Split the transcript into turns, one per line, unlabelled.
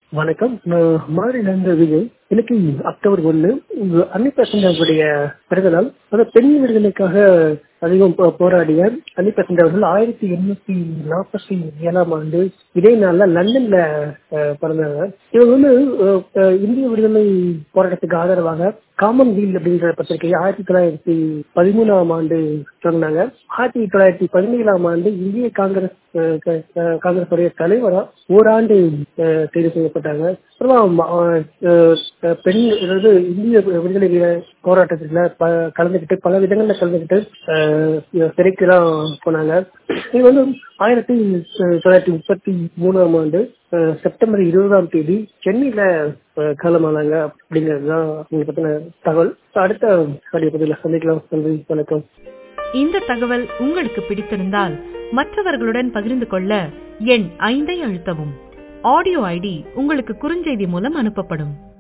வணக்கம் நான் மாநில விஜய் இன்னைக்கு அக்டோபர் ஒன்று அன்னி பெசன்ட் பிறந்த நாள் அது பெண் விடுதலைக்காக அதிகம் போ- போராடிய அன்னி பெசன்ட் அவர்கள் ஆயிரத்தி எண்ணூத்தி நாற்பத்தி ஏழாம் ஆண்டு இதே நாள்ல லண்டன்ல அஹ், பிறந்தாங்க இவங்க வந்து அஹ், அஹ், இந்திய விடுதலை போராட்டத்துக்கு ஆதரவாக காமன் வீல் அப்படின்ற பத்திரிகையை ஆயிரத்தி தொள்ளாயிரத்தி பதிமூணாம் ஆண்டு தொடங்கினாங்க ஆயிரத்தி தொள்ளாயிரத்தி பதினேழாம் ஆண்டு இந்திய காங்கிரஸ் அஹ், க- அஹ், காங்கிரஸ் உடைய தலைவரா ஓராண்டு அஹ், தேர்வு செய்யப்பட்டாங்க அப்புறம் அஹ், அஹ், பெண் அதாவது இந்திய விடுதலை வீர போராட்டத்துல ப- கலந்துக்கிட்டு பல விதங்கள்ல கலந்துக்கிட்டு அஹ், சிறைக்குலாம் போனாங்க இது வந்து ஆயிரத்தி தொள்ளாயிரத்தி முப்பத்தி மூணாம் ஆண்டு அஹ், செப்டம்பர் இருபதாம் தேதி சென்னையில அஹ், காலமானாங்க அப்படிங்கறதுதான் அவங்க பத்தின தகவல் அடுத்த ஆடியோ பதில சந்திக்கலாம் நன்றி வணக்கம்
இந்த தகவல் உங்களுக்கு பிடித்திருந்தால் மற்றவர்களுடன் பகிர்ந்து கொள்ள எண் ஐந்தை அழுத்தவும் ஆடியோ ஐடி உங்களுக்கு குறுஞ்செய்தி மூலம் அனுப்பப்படும்